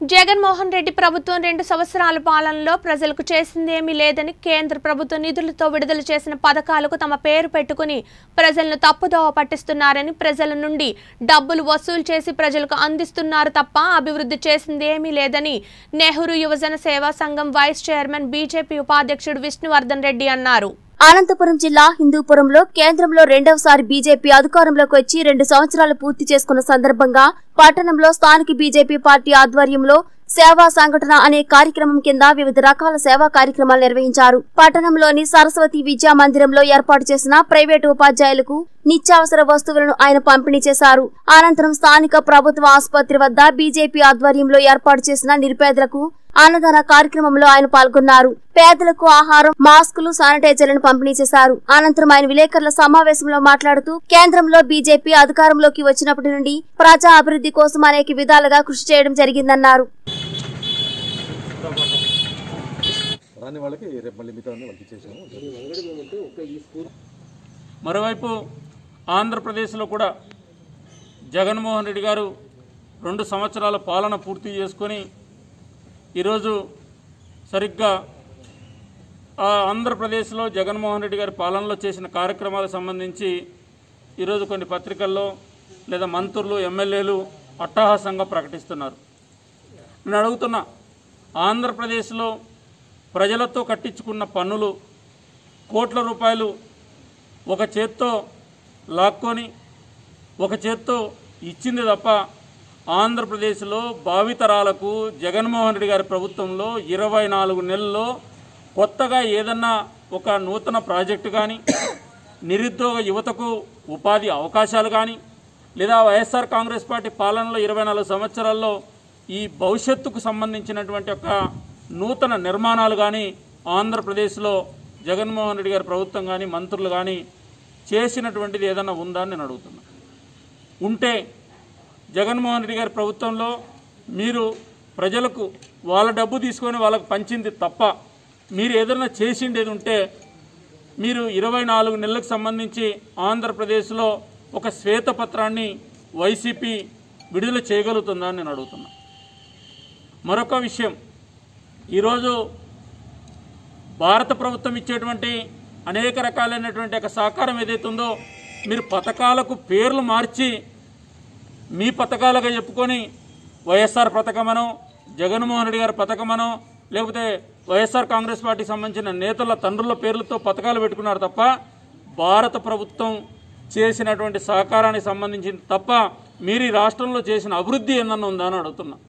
జగన్మోహన్ రెడ్డి ప్రభుత్వం రెండు సంవత్సరాల పాలనలో ప్రజలకు చేసిందేమీ లేదని కేంద్ర ప్రభుత్వ నిధులతో విడుదల చేసిన పథకాలకు తమ పేరు పెట్టుకుని ప్రజలను తప్పుదోవ పట్టిస్తున్నారని ప్రజల నుండి డబ్బులు వసూలు చేసి ప్రజలకు అందిస్తున్నారు తప్ప అభివృద్ధి చేసిందేమీ లేదని నెహ్రూ యువజన సేవా సంఘం వైస్ చైర్మన్ బీజేపీ ఉపాధ్యక్షుడు విష్ణువర్ధన్ రెడ్డి అన్నారు అనంతపురం జిల్లా హిందూపురంలో కేంద్రంలో రెండవసారి బీజేపీ అధికారంలోకి వచ్చి రెండు సంవత్సరాలు పూర్తి చేసుకున్న సందర్భంగా పట్టణంలో స్థానిక బీజేపీ పార్టీ ఆధ్వర్యంలో సేవా సంఘటన అనే కార్యక్రమం కింద వివిధ రకాల సేవా కార్యక్రమాలు నిర్వహించారు పట్టణంలోని సరస్వతి విద్యా మందిరంలో ఏర్పాటు చేసిన ప్రైవేటు ఉపాధ్యాయులకు నిత్యావసర వస్తువులను ఆయన పంపిణీ చేశారు అనంతరం స్థానిక ప్రభుత్వ ఆసుపత్రి వద్ద బీజేపీ ఆధ్వర్యంలో ఏర్పాటు చేసిన నిరుపేదలకు అన్నదాన కార్యక్రమంలో ఆయన పాల్గొన్నారు పేదలకు ఆహారం మాస్కులు శానిటైజర్లను పంపిణీ చేశారు అనంతరం ఆయన విలేకరుల సమావేశంలో మాట్లాడుతూ కేంద్రంలో బీజేపీ అధికారంలోకి వచ్చినప్పటి నుండి ప్రజా అభివృద్ధి కోసం అనేక విధాలుగా కృషి చేయడం జరిగిందన్నారు రాని వాళ్ళకి రేపు మళ్ళీ మిగతా వాళ్ళకి ఇచ్చేసాము మరోవైపు ఆంధ్రప్రదేశ్లో కూడా జగన్మోహన్ రెడ్డి గారు రెండు సంవత్సరాల పాలన పూర్తి చేసుకొని ఈరోజు సరిగ్గా ఆ ఆంధ్రప్రదేశ్లో జగన్మోహన్ రెడ్డి గారి పాలనలో చేసిన కార్యక్రమాలకు సంబంధించి ఈరోజు కొన్ని పత్రికల్లో లేదా మంత్రులు ఎమ్మెల్యేలు అట్టహాసంగా ప్రకటిస్తున్నారు నేను అడుగుతున్నా ఆంధ్రప్రదేశ్లో ప్రజలతో కట్టించుకున్న పన్నులు కోట్ల రూపాయలు ఒక చేత్తో లాక్కొని ఒక చేత్తో ఇచ్చింది తప్ప ఆంధ్రప్రదేశ్లో భావితరాలకు జగన్మోహన్ రెడ్డి గారి ప్రభుత్వంలో ఇరవై నాలుగు నెలల్లో కొత్తగా ఏదన్నా ఒక నూతన ప్రాజెక్టు కానీ నిరుద్యోగ యువతకు ఉపాధి అవకాశాలు కానీ లేదా వైఎస్ఆర్ కాంగ్రెస్ పార్టీ పాలనలో ఇరవై నాలుగు సంవత్సరాల్లో ఈ భవిష్యత్తుకు సంబంధించినటువంటి ఒక నూతన నిర్మాణాలు కానీ ఆంధ్రప్రదేశ్లో జగన్మోహన్ రెడ్డి గారి ప్రభుత్వం కానీ మంత్రులు కానీ చేసినటువంటిది ఏదన్నా ఉందా అని నేను అడుగుతున్నా ఉంటే జగన్మోహన్ రెడ్డి గారి ప్రభుత్వంలో మీరు ప్రజలకు వాళ్ళ డబ్బు తీసుకొని వాళ్ళకు పంచింది తప్ప మీరు ఏదైనా చేసిండేది ఉంటే మీరు ఇరవై నాలుగు నెలలకు సంబంధించి ఆంధ్రప్రదేశ్లో ఒక శ్వేతపత్రాన్ని వైసీపీ విడుదల చేయగలుగుతుందా అని నేను అడుగుతున్నా మరొక విషయం ఈరోజు భారత ప్రభుత్వం ఇచ్చేటువంటి అనేక రకాలైనటువంటి ఒక సహకారం ఏదైతే ఉందో మీరు పథకాలకు పేర్లు మార్చి మీ పథకాలుగా చెప్పుకొని వైఎస్ఆర్ పథకమనో జగన్మోహన్ రెడ్డి గారి పథకమనో లేకపోతే వైఎస్ఆర్ కాంగ్రెస్ పార్టీకి సంబంధించిన నేతల తండ్రుల పేర్లతో పథకాలు పెట్టుకున్నారు తప్ప భారత ప్రభుత్వం చేసినటువంటి సహకారానికి సంబంధించింది తప్ప మీరు ఈ రాష్ట్రంలో చేసిన అభివృద్ధి ఏమన్నా ఉందా అని అడుగుతున్నా